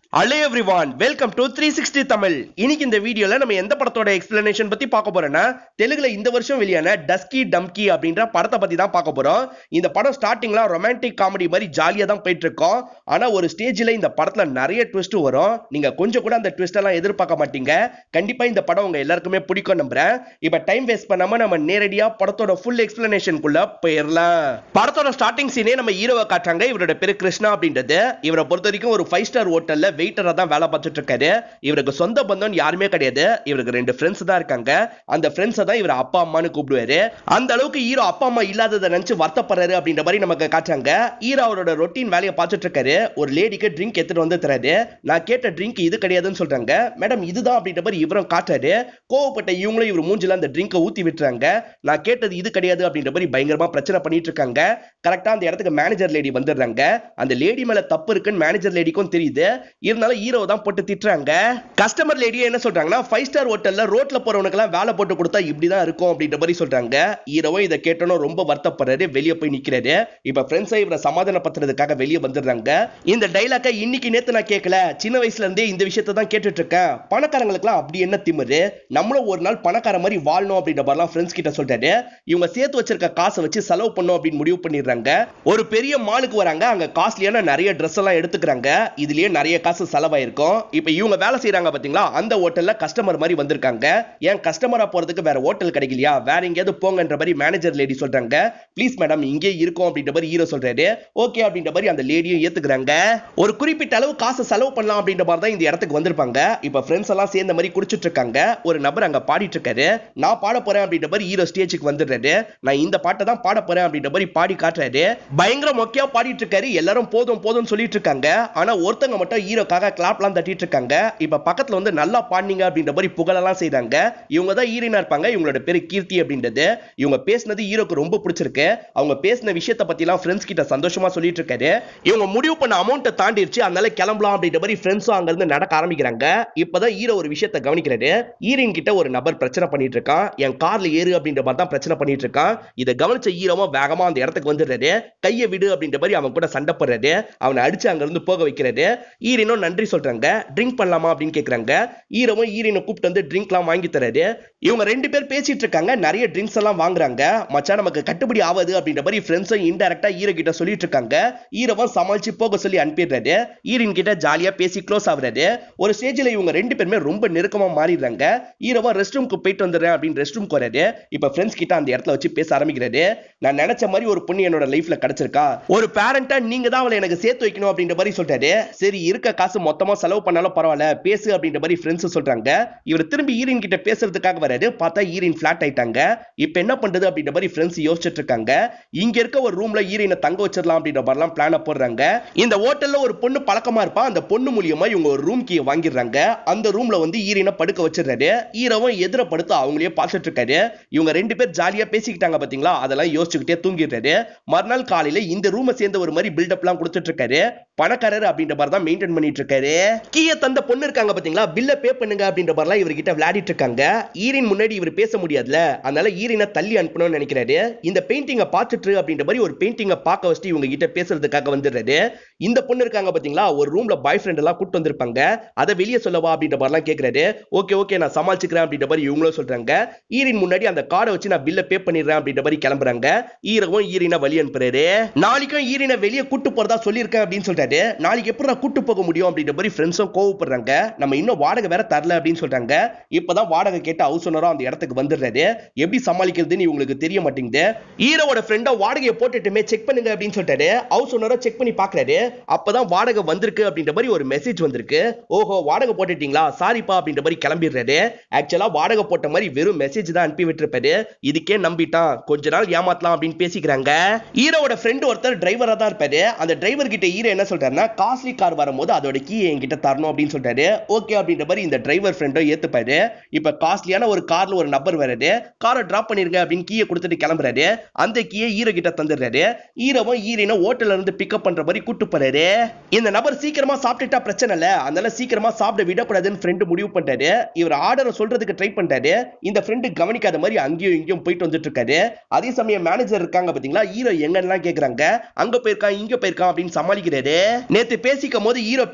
hello everyone welcome to three sixty Tamil இன்னைக்கு இந்த வீடியோல நம்ம எந்த படத்தோட எக்ஸ்பிளனேஷன் பத்தி பார்க்க போறோம்னா தெலுங்குல இந்த வருஷம் வெளியான டஸ்கி டம்கி அப்படின்ற படத்தை பத்தி தான் பார்க்க போறோம் இந்த படம் ஸ்டார்டிங்ல ரொமான்டிக் காமெடி மாதிரி ஜாலியா தான் போயிட்டு இருக்கோம் ஆனா ஒரு ஸ்டேஜ்ல இந்த படத்துல நிறைய ட்விஸ்ட் வரும் நீங்க கொஞ்சம் கூட அந்த ட்விஸ்ட் எல்லாம் எதிர்பார்க்க மாட்டீங்க கண்டிப்பா இந்த படம் உங்க எல்லாருக்குமே பிடிக்கும் நம்புறேன் இப்ப டைம் வேஸ்ட் பண்ணாம நம்ம நேரடியா படத்தோட ஃபுல் எக்ஸ்பிளனேஷனுக்குள்ள போயிடலாம் படத்தோட ஸ்டார்டிங் சீனே நம்ம ஹீரோவை காட்டுறாங்க இவரோட பேரு கிருஷ்ணா அப்படின்றது இவரை பொறுத்த வரைக்கும் ஒரு ஃபைவ் ஸ்டார் ஹோட்டல்ல வெயிட்டரா தான் வேலை பார்த்துட்டு இருக்காரு இவருக்கு சொந்த பந்தம் யாருமே கிடையாது இவருக்கு ரெண்டு ஃப்ரெண்ட்ஸ் தான் இருக்காங்க அந்த ஃப்ரெண்ட்ஸை தான் இவர் அப்பா அம்மான்னு கூப்பிடுவாரு அந்த அளவுக்கு ஹீரோ அப்பா அம்மா இல்லாததை நினைச்சு வருத்தப்படுறாரு அப்படின்ற மாதிரி நமக்கு காட்டுறாங்க ஹீரோ அவரோட ரொட்டீன் வேலையை பார்த்துட்டு இருக்காரு ஒரு லேடிக்கு ட்ரிங்க் எடுத்துட்டு வந்து தராரு நான் கேட்ட ட்ரிங்க் இது கிடையாதுன்னு சொல்றாங்க மேடம் இதுதான் அப்படின்ற மாதிரி இவரும் காட்டுறாரு கோவப்பட்ட இவங்களும் இவர் மூஞ்சில அந்த ட்ரிங்கை ஊத்தி விட்டுறாங்க நான் கேட்டது இது கிடையாது அப்படின்ற மாதிரி பயங்கரமா பிரச்சனை பண்ணிட்டு இருக்காங்க கரெக்டா அந்த இடத்துக்கு மேனேஜர் லேடி வந்துடுறாங்க அந்த லேடி மேல தப்பு இருக்குன்னு மேனேஜர் லேடிக்கும் தெரியுது இருந்தாலும் ஹீரோ தான் போட்டு திட்டுறாங்க கஸ்டமர் லேடியே என்ன சொல்றாங்கன்னா ஃபைவ் ஸ்டார் ஹோட்டல்ல ரோட்ல போறவனுக்கெல்லாம் வேலை போட்டு கொடுத்தா இப்படிதான் இருக்கும் அப்படின்ற மாதிரி சொல்றாங்க ஹீரோவும் இதை கேட்டோன்னு ரொம்ப வருத்தப்படுறாரு வெளியே போய் நிக்கிறாரு இப்ப ஃப்ரெண்ட்ஸை இவரை சமாதானப்படுத்துறதுக்காக வெளியே வந்துடுறாங்க இந்த டைலாக்கை இன்னைக்கு நேத்து நான் கேட்கல சின்ன வயசுல இருந்தே இந்த விஷயத்தை தான் கேட்டுட்டு இருக்கேன் பணக்காரங்களுக்குலாம் அப்படி என்ன திமிரு நம்மளும் ஒரு நாள் பணக்கார மாதிரி வாழணும் அப்படின்ற மாதிரிலாம் ஃப்ரெண்ட்ஸ் கிட்ட சொல்றாரு இவங்க சேர்த்து வச்சிருக்க காசை வச்சு செலவு பண்ணும் அப்படின்னு முடிவு பண்ணிடுறாங்க ஒரு பெரிய மாலுக்கு வராங்க அங்க காஸ்ட்லியான நிறைய ட்ரெஸ் எல்லாம் எடுத்துக்கிறாங்க இதுலயே நிறைய காசு செலவாயிருக்கும் இப்ப இவங்க வேலை செய்யறாங்க பாத்தீங்களா அந்த ஹோட்டல்ல கஸ்டமர் மாதிரி வந்திருக்காங்க ஏன் கஸ்டமரா போறதுக்கு வேற ஹோட்டல் கிடைக்கலையா வேற எங்கேயாவது போங்கன்ற மாதிரி மேனேஜர் லேடி சொல்றாங்க ப்ளீஸ் மேடம் இங்கே இருக்கும் அப்படின்ற மாதிரி ஹீரோ சொல்றாரு ஓகே அப்படின்ற மாதிரி அந்த லேடியும் ஏத்துக்கிறாங்க ஒரு குறிப்பிட்ட அளவு காசு செலவு பண்ணலாம் அப்படின்ற மாதிரி தான் இந்த இடத்துக்கு வந்திருப்பாங்க இப்ப ஃப்ரெண்ட்ஸ் எல்லாம் சேர்ந்த மாதிரி குடிச்சிட்டு இருக்காங்க ஒரு நபர் அங்க பாடிட்டு இருக்காரு நான் பாட போறேன் அப்படின்ற மாதிரி ஹீரோ ஸ்டேஜுக்கு வந்துடுறாரு நான் இந்த பாட்டை தான் பாட போறேன் அப்படின்ற மாதிரி பாடி காட்டுறாரு பயங்கர மொக்கையா பாடிட்டு இருக்காரு எல்லாரும் போதும் போதும்னு சொல்லிட்டு இருக்காங்க ஆனா ஒருத்தங்க மட்டும் ஹீரோக்காக கிளாப்லாம் தட்டிட்டு இருக்காங்க இப்ப பக்கத்துல வந்து நல்லா பாடினீங்க அப்படின்ற மாதிரி புகழெல்லாம் செய்றாங்க இவங்க தான் ஹீரோனா இருப்பாங்க இவங்களோட பேரு கீர்த்தி அப்படின்றது இவங்க பேசினது ஹீரோக்கு ரொம்ப பிடிச்சிருக்கு அவங்க பேசின விஷயத்த பத்தி எல்லாம் ஃப்ரெண்ட்ஸ் கிட்ட சந்தோஷமா சொல்லிட்டு இருக்காரு இவங்க முடிவு பண்ண அமௌண்ட்டை தாண்டிடுச்சு அதனால கிளம்பலாம் அப்படின்ற மாதிரி ஃப்ரெண்ட்ஸும் அங்க இருந்து நடக்க ஆரம்பிக்கிறாங்க இப்பதான் ஹீரோ ஒரு விஷயத்த கவனிக்கிறாரு ஹீரோயின் கிட்ட ஒரு நபர் பிரச்சனை பண்ணிட்டு இருக்கான் என் கார்ல ஏறு அப்படின்ற மாதிரி தான் பிரச்சனை பண்ணிட்டு இருக்கான் இதை கவனிச்ச ஹீரோவும் வேகமா அந்த இடத்துக்கு வந்துடுறாரு கையை விடு அப்படின்ற மாதிரி அவன் கூட சண்டை போடுறாரு அவனை அடிச்சு அங்க இருந்து போக வைக்கிறாரு ஈரனும் நன்றி சொல்றாங்க ட்ரிங்க் பண்ணலாமா அப்படின்னு கேக்குறாங்க ஈரவும் ஈரனை கூப்பிட்டு வந்து ட்ரிங்க்லாம் வாங்கி தராரு இவங்க ரெண்டு பேர் பேசிட்டு இருக்காங்க நிறைய ட்ரிங்க்ஸ் எல்லாம் வாங்குறாங்க மச்சான் நமக்கு கட்டுப்படி ஆகாது அப்படின்ற மாதிரி ஃப்ரெண்ட்ஸும் இன்டெரக்டா ஈரோ கிட்ட சொல்லிட்டு இருக்காங்க ஈரவும் சமாளிச்சு போக சொல்லி அனுப்பிடுறாரு ஈரின் கிட்ட ஜாலியா பேசி க்ளோஸ் ஆகுறாரு ஒரு ஸ்டேஜ்ல இவங்க ரெண்டு பேருமே ரொம்ப நெருக்கமா மாறிடுறாங்க ஈரவா ரெஸ்ட் ரூம்க்கு போயிட்டு வந்துடுறேன் அப்படின்னு ரெஸ்ட் ரூம் வராரு இப்ப ஃப்ரெண்ட்ஸ் கிட்ட அந்த இடத்துல வச்சு பேச ஆரம்பிக்கிறாரு நான் நினைச்ச மாதிரி ஒரு பொண்ணு என்னோட லைஃப்ல கிடைச்சிருக்கா ஒரு பேரண்டா நீங்க தான் அவளை எனக்கு சேர்த்து வைக்கணும் அப்படின்ற மாதிரி சொல்றாரு சரி இருக்க காசு மொத்தமா செலவு பண்ணாலும் பரவாயில்ல பேசு அப்படின்ற மாதிரி ஃப்ரெண்ட்ஸ் சொல்றாங்க இவர் திரும்பி ஈரின் கிட்ட பேசுறதுக்காக வராரு பார்த்தா ஈரின் ஃபிளாட் ஆயிட்டாங்க இப்ப என்ன பண்றது அப்படின்ற மாதிரி ஃப்ரெண்ட்ஸ் யோசிச்சுட்டு இருக்காங்க இங்க இருக்க ஒரு ரூம்ல ஈரினை தங்க வச்சிடலாம் அப்படின்ற மாதிரிலாம் பிளான போடுறாங்க இந்த ஹோட்டல்ல ஒரு பொண்ணு பழக்கமா இருப்பா அந்த பொண்ணு மூலியமா இவங்க ஒரு ரூம் கீ வாங்கிடுறாங்க அந்த ரூம்ல வந்து ஈரினை படுக்க வச்சிடுறாரு ஈரவும் எதிர படுத்து அவங்களே பார்த்துட்டு இருக்காரு இவங்க ரெண்டு பேர் ஜாலியா பேசிக்கிட்டாங்க பாத்தீங்களா அதெல்லாம் யோசிச்சுக்கிட்டே தூங்கிடுறாரு மறுநாள் காலையில இந்த ரூமை சேர்ந்த ஒரு மாதிரி பில்டப் எல்லாம் கொடுத்துட்டு இருக்காரு பணக்காரர் அப்படின்ற மாதிரி தான் மெயின்டைன் பண்ணிட்டு இருக்காரு கீய தந்த பொண்ணு இருக்காங்க பாத்தீங்களா பில்ல பே பண்ணுங்க அப்படின்ற மாதிரிலாம் இவர்கிட்ட விளையாடிட்டு இருக்காங்க ஈரின் முன்னாடி இவர் பேச முடியாதுல அதனால ஈரினை தள்ளி அனுப்பணும்னு நினைக்கிறாரு இந்த பெயிண்டிங்கை பார்த்துட்டு அப்படின்ற மாதிரி ஒரு பெயிண்டிங்கை பார்க்க வச்சுட்டு இவங்க கிட்ட பேசுறதுக்காக வந்துடுறாரு இந்த பொண்ணு இருக்காங்க பாத்தீங்களா ஒரு ரூம்ல பாய் ஃப்ரெண்ட் எல்லாம் கூட்டு வந்திருப்பாங்க அதை வெளியே சொல்லவா அப்படின்ற மாதிரிலாம் கேட்கிறாரு ஓகே ஓகே நான் சமாளிச்சுக்கிறேன் அப்படின்ற மாதிரி இவங்களும் சொல்றாங்க ஈரின் முன்னாடி அந்த கார்டை வச்சு நான் பில்ல பே பண்ணிடுறேன் அப்படின்ற மாதிரி கிளம்புறாங்க ஈரவும் ஈரினை வழி அனுப்புறாரு நாளைக்கும் ஈரினை வெளியே கூட்டு போறதா சொல்லியிருக்கேன் அப்படின்னு சொல்றாரு நாளைக்கு எப்படி நான் கூட்டு போக முடியும் அப்படின்ற மாதிரி ஃப்ரெண்ட்ஸும் கோவப்படுறாங்க நம்ம இன்னும் வாடகை வேற தரல அப்படின்னு சொல்றாங்க இப்பதான் வாடகை கேட்ட ஹவுஸ் ஓனரும் அந்த இடத்துக்கு வந்துடுறாரு எப்படி சமாளிக்கிறதுன்னு இவங்களுக்கு தெரிய மாட்டேங்குது ஈரோட ஃப்ரெண்டா வாடகையை போட்டுட்டுமே செக் பண்ணுங்க அப்படின்னு சொல்லிட்டாரு ஹவுஸ் ஓனரும் செக் பண்ணி பாக்குறாரு அப்பதான் வாடகை வந்திருக்கு அப்படின்ற மாதிரி ஒரு மெசேஜ் வந்திருக்கு ஓஹோ வாடகை போட்டுட்டீங்களா சாரிப்பா அப்படின்ற மாதிரி கிளம்பிடுறாரு ஆக்சுவலா வாடகை போட்ட மாதிரி வெறும் மெசேஜ் தான் அனுப்பி விட்டுருப்பாரு இதுக்கே நம்பிட்டான் கொஞ்ச நாள் ஏமாத்தலாம் அப்படின்னு பேசிக்கிறாங்க ஹீரோவோட ஃப்ரெண்ட் ஒருத்தர் டிரைவரா தான் இருப்பாரு அந்த டிரைவர் கிட்ட ஹீரோ என்ன சொல்றாருன்னா காஸ்ட்லி கார் வரும்போது அதோட கீ என்கிட்ட தரணும் அப்படின்னு சொல்றாரு ஓகே அப்படின்ற மாதிரி இந்த டிரைவர் ஃப்ரெண்டோ ஏத்துப்பாரு இப்ப காஸ்ட்லியான ஒரு கார்ல ஒரு நபர் வராரு காரை டிராப் பண்ணிருங்க அப்படின்னு கீயை கொடுத்துட்டு கிளம்புறாரு அந்த கீயை ஹீரோ கிட்ட தந்துடுறாரு ஹீரோவும் ஹீரோனை ஹோட்டல்ல இருந்து பிக்கப் பண்ற மாதிரி கூட்டு போறாரு இந்த நபர் சீக்கிரமா சாப்பிட்டுட்டா பிரச்சனை இல்ல அதனால சீக்கிரமா சாப்பிட விடக்கூடாதுன்னு ஃப்ரெண்டு முடிவு பண்றாரு இவர் ஆர்டரை சொல்றதுக்கு ட்ரை பண்றாரு இந்த ஃப்ரெண்டு கவனிக்காத மாதிரி அங்கேயும் இங்கேயும் போயிட்டு வந்துட்டு இருக்காரு அதே சமயம் மேனேஜர் இருக்காங்க பாத்தீங்களா ஹீரோ எங்கெல்லாம் கேக்குறாங்க அங்க போயிருக்கான் இங்க போயிருக்கான் அப்படின்னு சமாளிக்கிறாரு நேத்து பேசிக்கும் போது ஹீரோ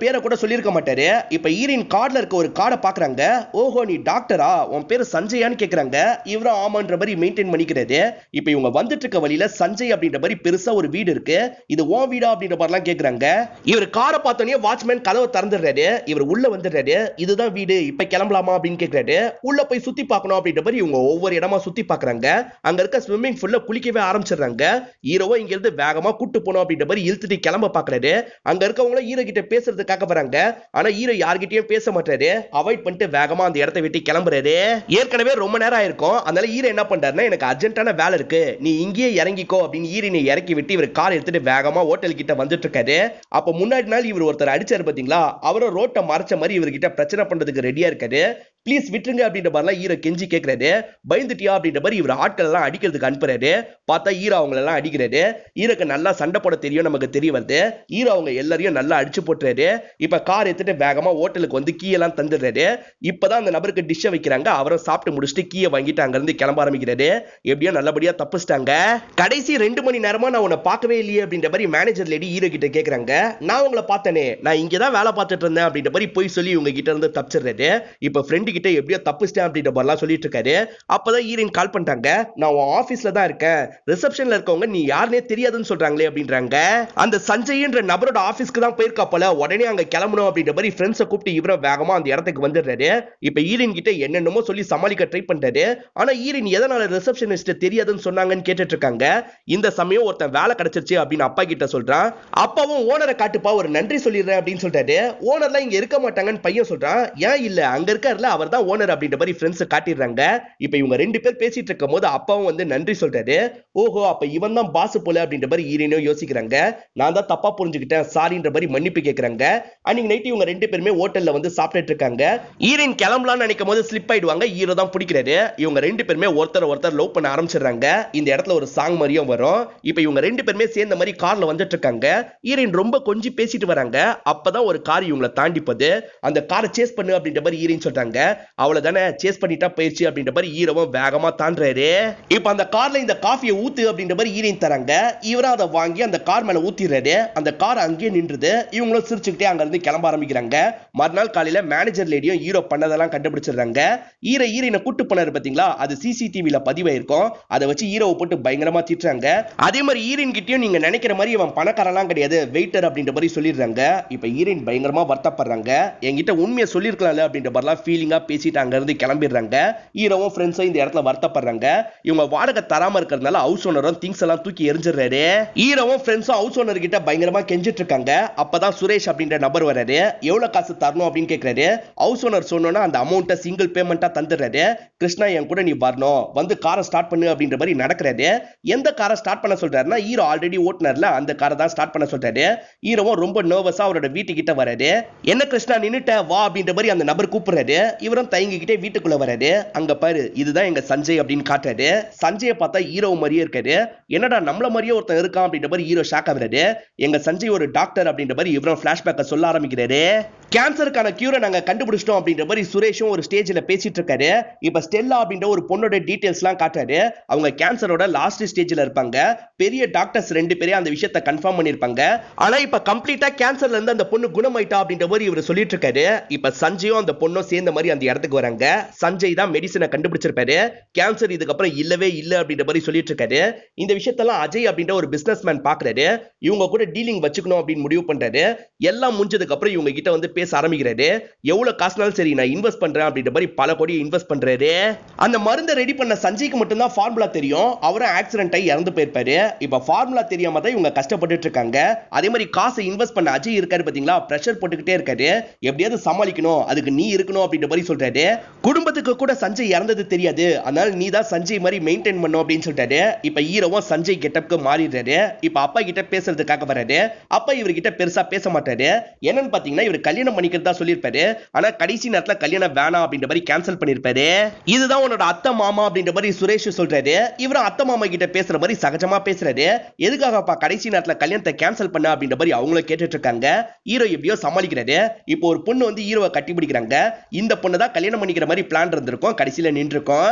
பேரை கூட சொல்லியிருக்க மாட்டாரு இப்ப ஈரின் கார்டுல இருக்க ஒரு கார்டை பாக்குறாங்க ஓஹோ நீ டாக்டரா உன் பேரு சஞ்சயான்னு கேக்குறாங்க இவரும் ஆமான்ற மாதிரி மெயின்டைன் பண்ணிக்கிறது இப்ப இவங்க வந்துட்டு இருக்க வழியில சஞ்சய் அப்படின்ற மாதிரி பெருசா ஒரு வீடு இருக்கு இது உன் வீடா அப்படின்ற மாதிரிலாம் கேக்குறாங்க இவர் காரை பார்த்தோன்னே வாட்ச்மேன் கதவை திறந்துடுறாரு இவர் உள்ள வந்துடுறாரு இதுதான் வீடு இப்ப கிளம்பலாமா அப்படின்னு கேக்குறாரு உள்ள போய் சுத்தி பார்க்கணும் அப்படின்ற மாதிரி இவங்க ஒவ்வொரு இடமா சுத்தி பாக்குறாங்க அங்க இருக்க ஸ்விம்மிங் ஃபுல்ல குளிக்கவே ஆரம்பிச்சிடுறாங்க ஹீரோவோ இங்க இருந்து வேகமா கூட்டு போனோம் அப்படின்ற மாதிரி இழுத்துட்டு கிளம்ப பாக்குறாரு அங்க இருக்கவங்களும் ஹீரோ கிட்ட பேசுறதுக்காக வராங்க ஆனா ஹீரோ யார்கிட்டயும் பேச மாட்டாரு அவாய்ட் பண்ணிட்டு வேகமா அந்த இடத்தை விட்டு கிளம்புறாரு ஏற்கனவே ரொம்ப நேரம் ஆயிருக்கும் அதனால ஹீரோ என்ன பண்றாருன்னா எனக்கு அர்ஜென்ட்டான வேலை இருக்கு நீ இங்கேயே இறங்கிக்கோ அப்படின்னு ஈரினை இறக்கி விட்டு இவர் கார் எடுத்துட்டு வேகமா ஹோட்டல் கிட்ட வந்துட்டு இருக்காரு அப்ப முன்னாடி நாள் இவர் ஒருத்தர் அடிச்சாரு பாத்தீங்களா அவரும் ரோட்டை மறைச்ச மாதிரி இவர்கிட்ட பிரச்சனை பண்றதுக்கு ரெடியா இருக்காரு ப்ளீஸ் விட்டுருங்க அப்படின்ற மாதிரிலாம் ஹீரோ கெஞ்சி கேட்கறாரு பயந்துட்டியா அப்படின்ற மாதிரி இவர் ஆட்கள் எல்லாம் அடிக்கிறதுக்கு அனுப்புறாரு பார்த்தா ஹீரோ அவங்கள எல்லாம் அடிக்கிறாரு ஹீரோக்கு நல்லா சண்டை போட தெரியும் நமக்கு தெரிய வருது ஹீரோ அவங்க எல்லாரையும் நல்லா அடிச்சு போட்டுறாரு இப்ப கார் எடுத்துட்டு வேகமா ஹோட்டலுக்கு வந்து கீ எல்லாம் தந்துடுறாரு இப்பதான் அந்த நபருக்கு டிஷ்ஷை வைக்கிறாங்க அவரும் சாப்பிட்டு முடிச்சுட்டு கீயை வாங்கிட்டு அங்க இருந்து கிளம்ப ஆரம்பிக்கிறாரு எப்படியோ நல்லபடியா தப்பிச்சிட்டாங்க கடைசி ரெண்டு மணி நேரமா நான் உன்னை பார்க்கவே இல்லையே அப்படின்ற மாதிரி மேனேஜர் லேடி ஹீரோ கிட்ட கேக்குறாங்க நான் உங்களை பார்த்தனே நான் இங்க தான் வேலை பார்த்துட்டு இருந்தேன் அப்படின்ற மாதிரி போய் சொல்லி இவங்க கிட்ட இருந்து தப்பிச்சிடுறாரு இப்ப ஃப்ரெண்டு கிட்ட எப்படியோ தப்பிச்சிட்டேன் அப்படின்ற மாதிரிலாம் சொல்லிட்டு இருக்காரு அப்பதான் ஹீரோயின் கால் பண்ணிட்டாங்க நான் உன் ஆபீஸ்ல தான் இருக்கேன் ரிசப்ஷன்ல இருக்கவங்க நீ யாருனே தெரியாதுன்னு சொல்றாங்களே அப்படின்றாங்க அந்த சஞ்சய்ன்ற நபரோட ஆபீஸ்க்கு தான் போயிருக்கா போல உடனே அங்க கிளம்பணும் அப்படின்ற மாதிரி ஃப்ரெண்ட்ஸை கூப்பிட்டு இவரை வேகமா அந்த இடத்துக்கு வந்துடுறாரு இப்ப ஈரின் கிட்ட என்னென்னமோ சொல்லி சமாளிக்க ட்ரை பண்றாரு ஆனா ஈரின் எதனால ரிசப்ஷனிஸ்ட் தெரியாதுன்னு சொன்னாங்கன்னு கேட்டுட்டு இருக்காங்க இந்த சமயம் ஒருத்தன் வேலை கிடைச்சிருச்சு அப்படின்னு அப்பா கிட்ட சொல்றான் அப்பாவும் ஓனரை காட்டுப்பா ஒரு நன்றி சொல்லிடுறேன் அப்படின்னு சொல்றாரு ஓனர்லாம் இங்க இருக்க மாட்டாங்கன்னு பையன் சொல்றான் ஏன் இல்ல அங்க இருக்காருல அவர் தான் ஓனர் அப்படின்ற மாதிரி ஃப்ரெண்ட்ஸ் காட்டிடுறாங்க இப்ப இவங்க ரெண்டு பேர் பேசிட்டு இருக்கும் போது அப்பாவும் வந்து நன்றி சொல்றாரு ஓஹோ அப்ப இவன் தான் பாஸ் போல அப்படின்ற மாதிரி ஈரனும் யோசிக்கிறாங்க நான் தான் தப்பா புரிஞ்சுக்கிட்டேன் சாரின்ற மாதிரி மன்னிப்பு கேக்குறாங்க அன்னைக்கு நைட் இவங்க ரெண்டு பேருமே ஹோட்டல்ல வந்து சாப்பிட்டுட்டு இருக்காங்க ஈரன் கிளம்பலாம்னு நினைக்கும் போது ஸ்லிப் ஆயிடுவாங்க ஹீரோ தான் பிடிக்கிறாரு இவங்க ரெண்டு பேருமே ஒருத்தர் ஒருத்தர் லவ் பண்ண ஆரம்பிச்சிடுறாங்க இந்த இடத்துல ஒரு சாங் மாதிரியும் வரும் இப்ப இவங்க ரெண்டு பேருமே சேர்ந்த மாதிரி கார்ல வந்துட்டு இருக்காங்க ஈரன் ரொம்ப கொஞ்சி பேசிட்டு வராங்க அப்பதான் ஒரு கார் இவங்களை தாண்டி போகுது அந்த காரை சேஸ் பண்ணு அப்படின்ற மாதிரி ஈரன் சொல்றாங்க அவ்வளவுதானே சேஸ் பண்ணிட்டா போயிடுச்சு அப்படின்ற மாதிரி ஈரவும் வேகமா தாண்டுறாரு இப்ப அந்த கார்ல இந்த காஃபியை ஊத்து அப்படின்ற மாதிரி ஈரன் தராங்க இவரும் அதை வாங்கி அந்த கார் மேல ஊத்திடுறாரு அந்த கார் அங்கேயே நின்றுது இவங்களும் சிரிச்சுக்கிட்டே அங்க இருந்து கிளம்ப ஆரம்பிக்கிறாங்க மறுநாள் காலையில மேனேஜர் லேடியும் ஹீரோ பண்ணதெல்லாம் கண்டுபிடிச்சிடுறாங்க ஹீரோ ஹீரோயினை கூட்டு போனாரு பாத்தீங்களா அது சிசிடிவில பதிவாயிருக்கும் அதை வச்சு ஹீரோவை போட்டு பயங்கரமா திட்டுறாங்க அதே மாதிரி ஹீரோயின் கிட்டயும் நீங்க நினைக்கிற மாதிரி அவன் பணக்காரலாம் கிடையாது வெயிட்டர் அப்படின்ற மாதிரி சொல்லிடுறாங்க இப்ப ஹீரோயின் பயங்கரமா வருத்தப்படுறாங்க என்கிட்ட உண்மையை சொல்லிருக்கலாம்ல அப்படின்ற மாதிரிலாம் ஃபீலிங்கா பேசிட்டு அங்க இருந்து கிளம்பிடுறாங்க ஹீரோவும் ஃப்ரெண்ட்ஸும் இந்த இடத்துல வருத்தப்படுறாங்க இவங்க வாடகை தராம இருக்கிறதுனால ஹவுஸ் ஓனரும் திங்ஸ் எல்லாம் தூக்கி எரிஞ்சிடுறாரு ஹீரோவும் ஃப்ரெண்ட்ஸும் ஹவுஸ் ஓனர் கிட்ட பயங்கரமா கெஞ்சிட்டு இருக்காங்க அப்பதான் சுரேஷ் அப்படின்ற நபர் வராரு எவ்வளவு காசு தரணும் அப்படின்னு கேக்குறாரு ஹவுஸ் ஓனர் சொன்னோன்னா அந்த அமௌண்ட்டை சிங்கிள் பேமெண்ட்டா தந்துடுறாரு கிருஷ்ணா என் கூட நீ வரணும் வந்து காரை ஸ்டார்ட் பண்ணு அப்படின்ற மாதிரி நடக்கிறாரு எந்த காரை ஸ்டார்ட் பண்ண சொல்றாருன்னா ஹீரோ ஆல்ரெடி ஓட்டுனர்ல அந்த காரை தான் ஸ்டார்ட் பண்ண சொல்றாரு ஹீரோவும் ரொம்ப நர்வஸா அவரோட வீட்டுக்கிட்ட வராரு என்ன கிருஷ்ணா நின்னுட்ட வா அப்படின்ற மாதிரி அந்த நபர் கூப்பிடுறாரு இவரும் தயங்கிக்கிட்டே வீட்டுக்குள்ள வராரு அங்க பாரு இதுதான் எங்க சஞ்சய் அப்படின்னு காட்டுறாரு சஞ்சயை பார்த்தா ஹீரோ மாதிரியே இருக்காரு என்னடா நம்மள மாதிரியே ஒருத்தன் இருக்கான் அப்படின்ற மாதிரி ஹீரோ ஷாக் ஆகுறாரு எங்க சஞ்சய் ஒரு டாக்டர் அப்படின்ற மாதிரி இவரும் பிளாஷ்பேக்கை சொல்ல ஆரம்பிக்கிறாரு கேன்சருக்கான கியூரை நாங்க கண்டுபிடிச்சிட்டோம் அப்படின்ற மாதிரி சுரேஷும் ஒரு ஸ்டேஜ்ல பேசிட்டு இருக்காரு இப்ப ஸ்டெல்லா அப்படின்ற ஒரு பொண்ணோட டீடைல்ஸ் எல்லாம் காட்டுறாரு அவங்க கேன்சரோட லாஸ்ட் ஸ்டேஜ்ல இருப்பாங்க பெரிய டாக்டர்ஸ் ரெண்டு பேரே அந்த விஷயத்தை கன்ஃபார்ம் பண்ணிருப்பாங்க ஆனா இப்ப கம்ப்ளீட்டா கேன்சர்ல இருந்து அந்த பொண்ணு குணமாயிட்டா அப்படின்ற மாதிரி இவர் சொல்லிட்டு இருக்காரு இப்ப சஞ்சயும் அந்த பொண்ணும் சேர்ந்த மாதிரி அந்த இடத்துக்கு வராங்க சஞ்சய் தான் மெடிசனை கண்டுபிடிச்சிருப்பாரு கேன்சர் இதுக்கப்புறம் இல்லவே இல்ல அப்படின்ற மாதிரி சொல்லிட்டு இருக்காரு இந்த விஷயத்தெல்லாம் அஜய் அப்படின்ற ஒரு பிசினஸ் மேன் பாக்குறாரு இவங்க கூட டீலிங் வச்சுக்கணும் அப்படின்னு முடிவு பண்றாரு எல்லாம் முடிஞ்சதுக்கு அப்புறம் இவங்க கிட்ட வந்து பேச ஆரம்பிக்கிறாரு எவ்வளவு காசுனாலும் சரி நான் இன்வெஸ்ட் பண்றேன் அப்படின்ற மாதிரி பல கோடி இன்வெஸ்ட் பண்றாரு அந்த மருந்தை ரெடி பண்ண சஞ்சய்க்கு மட்டும்தான் ஃபார்முலா தெரியும் அவரும் ஆக்சிடென்ட் ஆகி இறந்து போயிருப்பாரு இப்ப ஃபார்முலா தெரியாம தான் இவங்க கஷ்டப்பட்டுட்டு இருக்காங்க அதே மாதிரி காசை இன்வெஸ்ட் பண்ண அஜய் இருக்காரு பாத்தீங்களா பிரஷர் போட்டுக்கிட்டே இருக்காரு எப்படியாவது சமாளிக்கணும் அதுக்கு நீ இருக்கணும் அப்படின்ற மாதிரி சொல்றாரு குடும்பத்துக்கு கூட சஞ்சய் இறந்தது தெரியாது அதனால நீ தான் சஞ்சய் மாதிரி மெயின்டைன் பண்ணும் அப்படின்னு சொல்லிட்டாரு இப்ப ஹீரோவும் சஞ்சய் கெட்டப்க்கு மாறிடுறாரு இப்ப அப்பா கிட்ட பேசுறதுக்காக வராரு அப்பா இவர்கிட்ட பெருசா பேச மாட்டாரு என்னன்னு பாத்தீங்கன்னா இவர் கல்யாணம் பண்ணிக்கிறதா சொல்லியிருப்பாரு ஆனா கடைசி நேரத்துல கல்யாணம் வேணாம் அப்படின்ற மாதிரி கேன்சல் பண்ணிருப்பாரு இதுதான் உன்னோட அத்தை மாமா அப்படின்ற மாதிரி சுரேஷ் சொல்றாரு இவரும் அத்தை மாமா கிட்ட பேசுற மாதிரி சகஜமா பேசுறாரு எதுக்காகப்பா கடைசி நேரத்துல கல்யாணத்தை கேன்சல் பண்ண அப்படின்ற மாதிரி அவங்களும் கேட்டுட்டு இருக்காங்க ஹீரோ எப்படியோ சமாளிக்கிறாரு இப்போ ஒரு பொண்ணு வந்து ஹீரோவை கட்டி பிடிக்கிறாங்க இந்த பொண்ணு தான் கல்யாணம் பண்ணிக்கிற மாதிரி பிளான் இருந்திருக்கும் கடைசியில நின்றுருக்கும்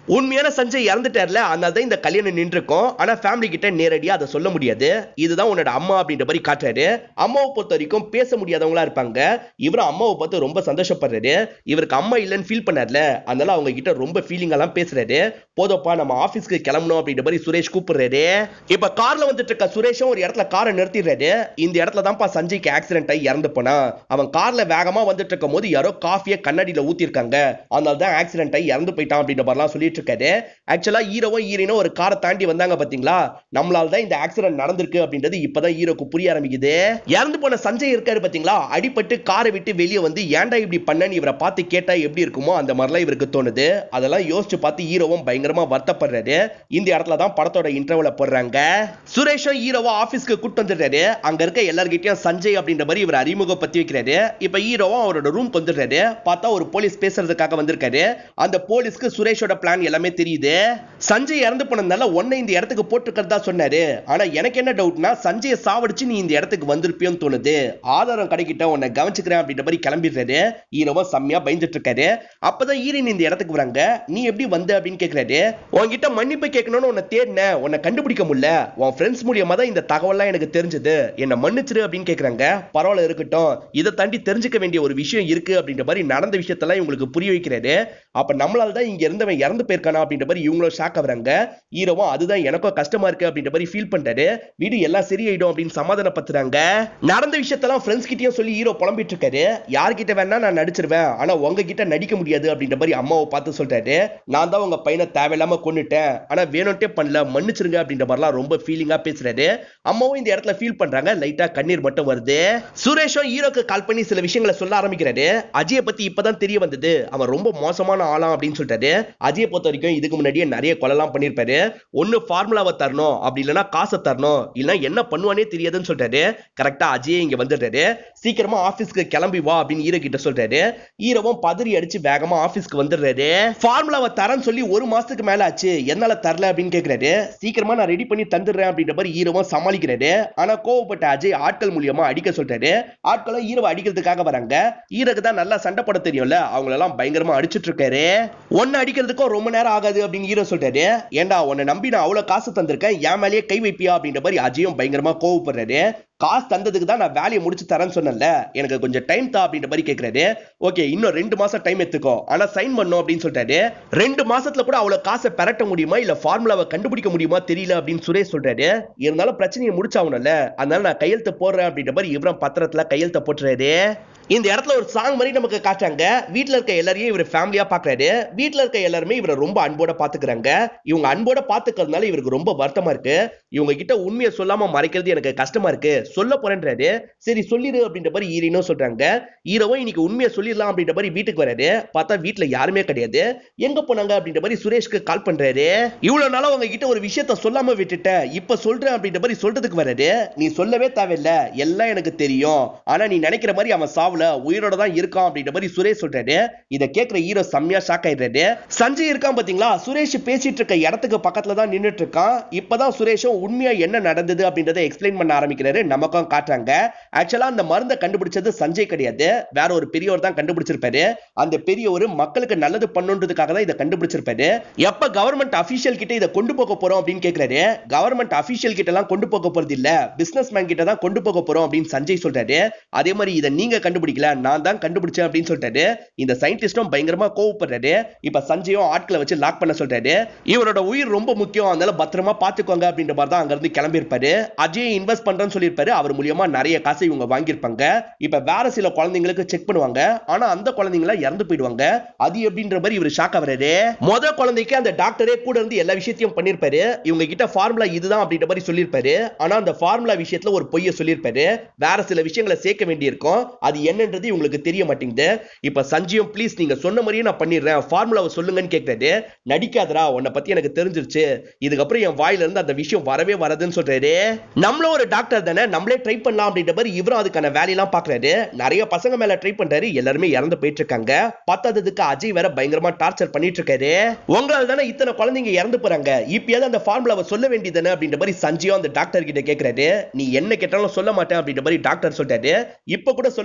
உண்மையான சஞ்சய் இறந்துட்டார்ல அதனால தான் இந்த கல்யாணம் நின்றுக்கும் ஆனா ஃபேமிலி கிட்ட நேரடியா அதை சொல்ல முடியாது இதுதான் உன்னோட அம்மா அப்படின்ற மாதிரி காட்டுறாரு அம்மாவை பொறுத்த வரைக்கும் பேச முடியாதவங்களா இருப்பாங்க இவரும் அம்மாவை பார்த்து ரொம்ப சந்தோஷப்படுறாரு இவருக்கு அம்மா இல்லைன்னு ஃபீல் பண்ணார்ல அதனால அவங்க கிட்ட ரொம்ப ஃபீலிங் எல்லாம் பேசுறாரு போதப்பா நம்ம ஆபீஸ்க்கு கிளம்பணும் அப்படின்ற மாதிரி சுரேஷ் கூப்பிடுறாரு இப்ப கார்ல வந்துட்டு இருக்க சுரேஷும் ஒரு இடத்துல காரை நிறுத்திடுறாரு இந்த இடத்துல தான்ப்பா சஞ்சய்க்கு ஆக்சிடென்ட் ஆகி இறந்து போனா அவன் கார்ல வேகமா வந்துட்டு இருக்கும் போது யாரோ காஃபியை கண்ணாடியில ஊத்திருக்காங்க அதனால தான் ஆக்சிடென்ட் ஆகி இறந்து போயிட்டான் அப்படின்ற மாதிரிலாம் சொல்லிட்டு இருக்காரு ஆக்சுவலா ஹீரோவும் ஹீரோனும் ஒரு காரை தாண்டி வந்தாங்க பாத்தீங்களா நம்மளால தான் இந்த ஆக்சிடென்ட் நடந்திருக்கு அப்படின்றது இப்பதான் ஹீரோக்கு புரிய ஆரம்பிக்குது இறந்து போன சஞ்சய் இருக்காரு பாத்தீங்களா அடிபட்டு காரை விட்டு வெளியே வந்து ஏன்டா இப்படி பண்ணன்னு இவரை பார்த்து கேட்டா எப்படி இருக்குமோ அந்த மாதிரிலாம் இவருக்கு தோணுது அதெல்லாம் யோசிச்சு பார்த்து ஹீரோவும் பயங்கரமா வருத்தப்படுறாரு இந்த இடத்துல தான் படத்தோட இன்டர்வல போடுறாங்க சுரேஷும் ஹீரோவா ஆபீஸ்க்கு கூட்டு வந்துடுறாரு அங்க இருக்க எல்லார்கிட்டயும் சஞ்சய் அப்படின்ற மாதிரி இவர் அறிமுகப்படுத்தி வைக்கிறாரு இப்ப ஹீரோவும் அவரோட ரூம் வந்துடுறாரு பார்த்தா ஒரு போலீஸ் பேசுறதுக்காக வந்திருக்காரு அந்த போலீஸ்க்கு சுரேஷோட பிளான் எல்லாமே தெரியுது சஞ்சய் இறந்து போனதுனால உன்னை இந்த இடத்துக்கு போட்டுக்கிறதா சொன்னாரு ஆனா எனக்கு என்ன டவுட்னா சஞ்சயை சாவடிச்சு நீ இந்த இடத்துக்கு வந்திருப்பியோன்னு தோணுது ஆதாரம் கிடைக்கிட்ட உன்னை கவனிச்சுக்கிறேன் அப்படின்ற மாதிரி கிளம்பிடுறாரு ஹீரோவும் செம்மையா பயந்துட்டு இருக்காரு அப்பதான் ஈரின் இந்த இடத்துக்கு வராங்க நீ எப்படி வந்த அப்படின்னு கேக்குறாரு உன்கிட்ட மன்னிப்பு கேட்கணும்னு உன்னை தேடினேன் உன்னை கண்டுபிடிக்க முடியல உன் ஃப்ரெண்ட்ஸ் மூலியமா தான் இந்த தகவல்லாம் எனக்கு தெரிஞ்சது என்ன மன்னிச்சிரு அப்படின்னு கேக்குறாங்க பரவாயில்ல இருக்கட்டும் இதை தாண்டி தெரிஞ்சுக்க வேண்டிய ஒரு விஷயம் இருக்கு அப்படின்ற மாதிரி நடந்த விஷயத்தெல்லாம் இவங்களுக்கு புரிய வைக்கிறாரு அப்ப நம்மளால தான் இங்க இருந்தவன் இறந்து போயிருக்கானா அப்படின்ற மாதிரி இவங்களும் ஷாக் ஆகுறாங்க ஹீரோவும் அதுதான் எனக்கும் கஷ்டமா இருக்கு அப்படின்ற மாதிரி ஃபீல் பண்றாரு வீடு எல்லாம் சரியாயிடும் அப்படின்னு சமாதானப்படுத்துறாங்க நடந்த விஷயத்தெல்லாம் ஃப்ரெண்ட்ஸ் கிட்டயும் சொல்லி ஹீரோ புலம்பிட்டு இருக்காரு யார்கிட்ட வேணா நான் நடிச்சிருவேன் ஆனா உங்ககிட்ட நடிக்க முடியாது அப்படின்ற மாதிரி அம்மாவை பார்த்து சொல்றாரு நான் தான் உங்க பையனை தேவையில்லாம கொன்னுட்டேன் ஆனா வேணும்ட்டே பண்ணல மன்னிச்சிருங்க அப்படின்ற மாதிரிலாம் ரொம்ப ஃபீலிங்கா பேசுறாரு அம்மாவும் இந்த இடத்துல ஃபீல் பண்றாங்க லைட்டா கண்ணீர் மட்டும் வருது சுரேஷும் ஹீரோக்கு கால் பண்ணி சில விஷயங்களை சொல்ல ஆரம்பிக்கிறாரு அஜயை பத்தி இப்பதான் தெரிய வந்தது அவன் ரொம்ப மோசமான ஆளாம் அப்படின்னு சொல்லிட்டாரு அஜயை பொறுத்த வரைக்கும் இதுக்கு முன்னாடியே நிறைய கொலைலாம் பண்ணிருப்பாரு ஒன்னு ஃபார்முலாவை தரணும் அப்படி இல்லைன்னா காசை தரணும் இல்லைன்னா என்ன பண்ணுவானே தெரியாதுன்னு சொல்றாரு கரெக்டா அஜயே இங்க வந்துடுறாரு சீக்கிரமா ஆபீஸ்க்கு கிளம்பி வா அப்படின்னு ஹீரோ கிட்ட சொல்றாரு ஹீரோவும் பதறி அடிச்சு வேகமா ஆபீஸ்க்கு வந்துடுறாரு ஃபார்முலாவை தரேன்னு சொல்லி ஒரு மாசத்துக்கு மேல ஆச்சு என்னால தரல அப்படின்னு கேக்குறாரு சீக்கிரமா நான் ரெடி பண்ணி தந்துடுறேன் அப்படின்ற மாதிரி ஹீரோவும் சமாளிக்கிறாரு ஆனா கோவப்பட்ட அஜய் ஆட்கள் மூலியமா அடிக்க சொல்றாரு ஆட்களும் ஹீரோவை அடிக்கிறதுக்காக வராங்க ஹீரோக்கு தான் நல்லா சண்டை போட தெரியும்ல அவங்களெல்லாம் பயங்கரமா அடிச்சிட்டு இருக்காரு ஒன்னு அடிக்கிறதுக்கும் ரொம்ப நேரம் ஆகாது அப்படின்னு ஹீரோ சொல்றாரு ஏன்டா உன்னை நம்பி நான் அவ்வளவு காசு தந்திருக்கேன் என் மேலேயே கை வைப்பியா அப்படின்ற மாதிரி அஜயும் பயங்கரமா கோவப்படுறாரு காசு தந்ததுக்கு தான் நான் வேலையை முடிச்சு தரேன்னு சொன்னேன்ல எனக்கு கொஞ்சம் டைம் தா அப்படின்ற மாதிரி கேட்கறாரு ஓகே இன்னும் ரெண்டு மாசம் டைம் எடுத்துக்கோ ஆனா சைன் பண்ணும் அப்படின்னு சொல்லிட்டாரு ரெண்டு மாசத்துல கூட அவ்வளவு காசை பெரட்ட முடியுமா இல்ல ஃபார்முலாவை கண்டுபிடிக்க முடியுமா தெரியல அப்படின்னு சுரேஷ் சொல்றாரு இருந்தாலும் பிரச்சனையை முடிச்சாகணும்ல அதனால நான் கையெழுத்து போடுறேன் அப்படின்ற மாதிரி இவரும் பத்திரத்துல கையெழுத்த போட்டுறாரு இந்த இடத்துல ஒரு சாங் மாதிரி நமக்கு காட்டுறாங்க வீட்ல இருக்க எல்லாரையும் இவர் ஃபேமிலியா பாக்குறாரு வீட்ல இருக்க எல்லாருமே இவரை ரொம்ப அன்போட பாத்துக்கிறாங்க இவங்க அன்போட பாத்துக்கிறதுனால இவருக்கு ரொம்ப வருத்தமா இருக்கு இவங்க கிட்ட உண்மையை சொல்லாம மறைக்கிறது எனக்கு கஷ்டமா இருக்கு சொல்ல போறேன்றாரு சரி சொல்லிடு அப்படின்ற மாதிரி ஈரினும் சொல்றாங்க ஈரவும் இன்னைக்கு உண்மையை சொல்லிடலாம் அப்படின்ற மாதிரி வீட்டுக்கு வராரு பார்த்தா வீட்ல யாருமே கிடையாது எங்க போனாங்க அப்படின்ற மாதிரி சுரேஷ்க்கு கால் பண்றாரு இவ்வளவு நாளா உங்க கிட்ட ஒரு விஷயத்த சொல்லாம விட்டுட்டேன் இப்ப சொல்றேன் அப்படின்ற மாதிரி சொல்றதுக்கு வராரு நீ சொல்லவே தேவையில்ல எல்லாம் எனக்கு தெரியும் ஆனா நீ நினைக்கிற மாதிரி அவன் சாவல உயிரோட தான் இருக்கான் அப்படின்ற மாதிரி சுரேஷ் சொல்றாரு இத கேக்குற ஹீரோ செம்மையா ஷாக் ஆயிடுறாரு சஞ்சய் இருக்கான் பாத்தீங்களா சுரேஷ் பேசிட்டு இருக்க இடத்துக்கு பக்கத்துல தான் நின்னுட்டு இருக்கான் இப்பதான் சுரேஷும் உண்மையா என்ன நடந்தது அப்படின்றத எக்ஸ்பிளைன் பண்ண ஆரம்பிக்கிறாரு நமக்கும் காட்டுறாங்க ஆக்சுவலா அந்த மருந்தை கண்டுபிடிச்சது சஞ்சய் கிடையாது வேற ஒரு பெரியவர் தான் கண்டுபிடிச்சிருப்பாரு அந்த பெரியவர் மக்களுக்கு நல்லது பண்ணுன்றதுக்காக தான் இதை கண்டுபிடிச்சிருப்பாரு எப்ப கவர்மெண்ட் அபிஷியல் கிட்ட இதை கொண்டு போக போறோம் அப்படின்னு கேக்குறாரு கவர்மெண்ட் அபிஷியல் கிட்ட எல்லாம் கொண்டு போக போறது இல்ல பிசினஸ் மேன் கிட்ட தான் கொண்டு போக போறோம் அப்படின்னு சஞ்சய் சொல்றாரு அதே மாதிரி இதை நீங்க கண்டுபிடிக்கல நான் தான் கண்டுபிடிச்சேன் அப்படின்னு சொல்லிட்டாரு இந்த சயின்டிஸ்டும் பயங்கரமா கோவப்படுறாரு இப்ப சஞ்சயும் ஆட்களை வச்சு லாக் பண்ண சொல்றாரு இவரோட உயிர் ரொம்ப முக்கியம் அதனால பத்திரமா பாத்துக்கோங்க அப்படின்ற மாதிரி தான் அங்க இருந்து கிளம்பியிருப்பாரு அஜய் இன்வெஸ்ட் பண்றேன்னு சொல்லியிருப்பாரு அவர் மூலியமா நிறைய காசை இவங்க வாங்கியிருப்பாங்க இப்ப வேற சில குழந்தைங்களுக்கு செக் பண்ணுவாங்க ஆனா அந்த குழந்தைங்கள இறந்து போயிடுவாங்க அது எப்படின்ற மாதிரி இவர் ஷாக் ஆகுறாரு முத குழந்தைக்கு அந்த டாக்டரே கூட இருந்து எல்லா விஷயத்தையும் பண்ணிருப்பாரு இவங்க கிட்ட ஃபார்முலா இதுதான் அப்படின்ற மாதிரி சொல்லியிருப்பாரு ஆனா அந்த ஃபார்முலா விஷயத்துல ஒரு பொய்ய சொல்லியிருப்பாரு வேற சில விஷயங்களை சேர்க்க வேண்டியிருக்கும் அது என்னன்றது இவங்களுக்கு தெரிய மாட்டேங்குது இப்ப சஞ்சயும் ப்ளீஸ் நீங்க சொன்ன மாதிரியே நான் பண்ணிடுறேன் ஃபார்முலாவை சொல்லுங்கன்னு கேட்கறாரு நடிக்காதடா உன்னை பத்தி எனக்கு தெரிஞ்சிருச்சு இதுக்கப்புறம் என் வாயில இருந்து அந்த விஷயம் வரவே வரதுன்னு சொல்றாரு நம்மளும் ஒரு டாக்டர் தானே நம்மளே ட்ரை பண்ணலாம் அப்படின்ற மாதிரி இவரும் அதுக்கான வேலையெல்லாம் பாக்குறாரு நிறைய பசங்க மேல ட்ரை பண்றாரு எல்லாருமே இறந்து போயிட்டு இருக்காங்க பத்தாததுக்கு அஜய் வேற பயங்கரமா டார்ச்சர் பண்ணிட்டு இருக்காரு உங்களால தானே இத்தனை குழந்தைங்க இறந்து போறாங்க இப்பயாவது அந்த ஃபார்முலாவை சொல்ல வேண்டியதானே அப்படின்ற மாதிரி சஞ்சயும் அந்த டாக்டர் கிட்ட கேக்குறாரு நீ என்ன கேட்டாலும் சொல்ல மாட்டேன் அப்படின்ற மாதிரி டாக்டர் சொல்றாரு இப்ப கூட சொல்ல மாட்டீங்களா